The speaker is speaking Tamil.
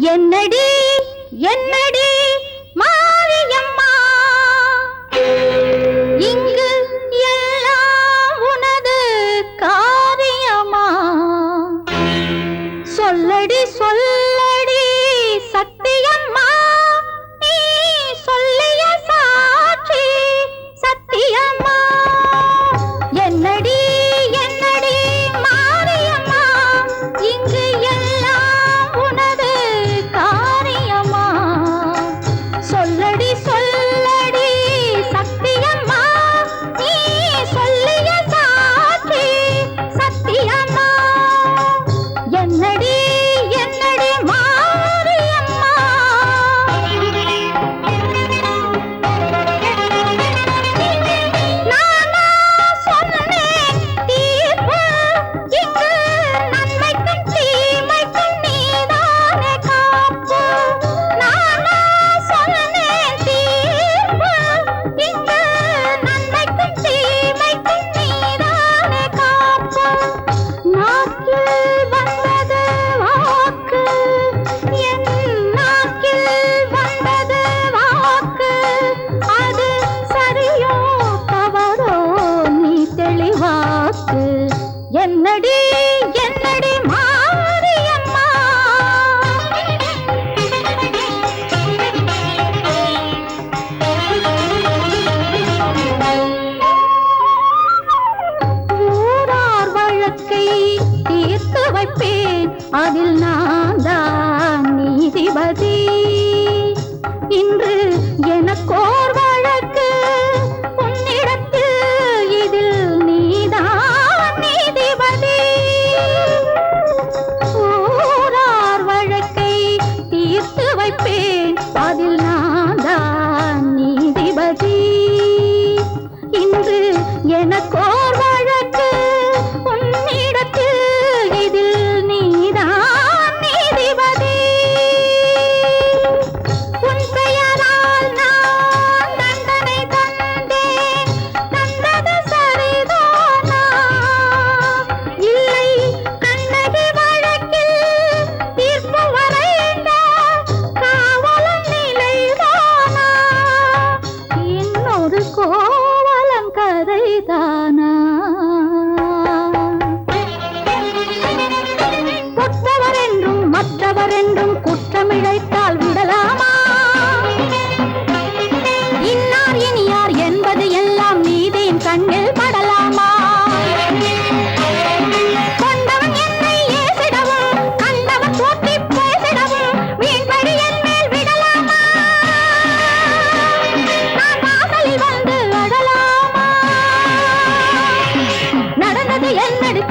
என்னடி என்னடி மாரியம்மா இங்கு எல்லாம் உனது காரியமா சொல்லடி சொல்லடி சத்தியம்மா நீ சொல்லிய சாட்சி சத்தியம்மா என்னடி என்னடி மாரியம்மா இங்கு எல்லாம் உனது காரியமா சொல்லடி சொல்லடி சத்தியம்மா நீ சொல்லிய சாட்சி சத்தியம்மா என்னடி என்னடி மாரியம்மா நானா சொன்னேன் தீர்ப்பு இங்கு நன்மைக்கும் தீமைக்கும் நீதானே காப்பு நானா சொன்னேன் தீர்ப்பு இங்கு நன்மைக்கும் தீமைக்கும் நீதானே காப்பு நாக்கில் வந்தது வாக்கு என் நாக்கில் வந்தது வாக்கு அது சரியோ தவறோ நீ தெளிவாக்கு என்னடி என்னடி மாரியம்மா ஊரார் வழக்கை தீர்த்து வைப்பேன் அதில் நான் தான் நீதிபதி இன்று எனக்கோர் வழக்கு உன்னிடத்தில் இதில் நீதான் நீதிபதி ஊரார் வழக்கை தீர்த்து வைப்பேன் அதில் நான் தான் நீதிபதி இன்று எனக்கோர் வழக்கு உன்னிடத்தில் இதில் நீதான் நீதிபதி உன் பெயரால் நான் தண்டனை தந்தேன் தந்தது சரிதானா இல்லை கண்ணகி வழக்கில் தீர்ப்பு வரைந்த காவலன் நிலைதானா இன்னொரு கோவலன் கதைதானா கொற்றவர் என்றும் மற்றவர் என்றும் குற்றமிழைத்தால் விடலாமா இன்னார் இனியார் என்பது எல்லாம் நீதியின் கண்ணில் படலாமா கொண்டவன் என்னை ஏசிடவும் கண்டவன் தூக்கி பேசிடவும் வீண்படி என் மேல் விடலாமா நான் வாசலில் வந்து அழலாமா நடந்தது என்னடி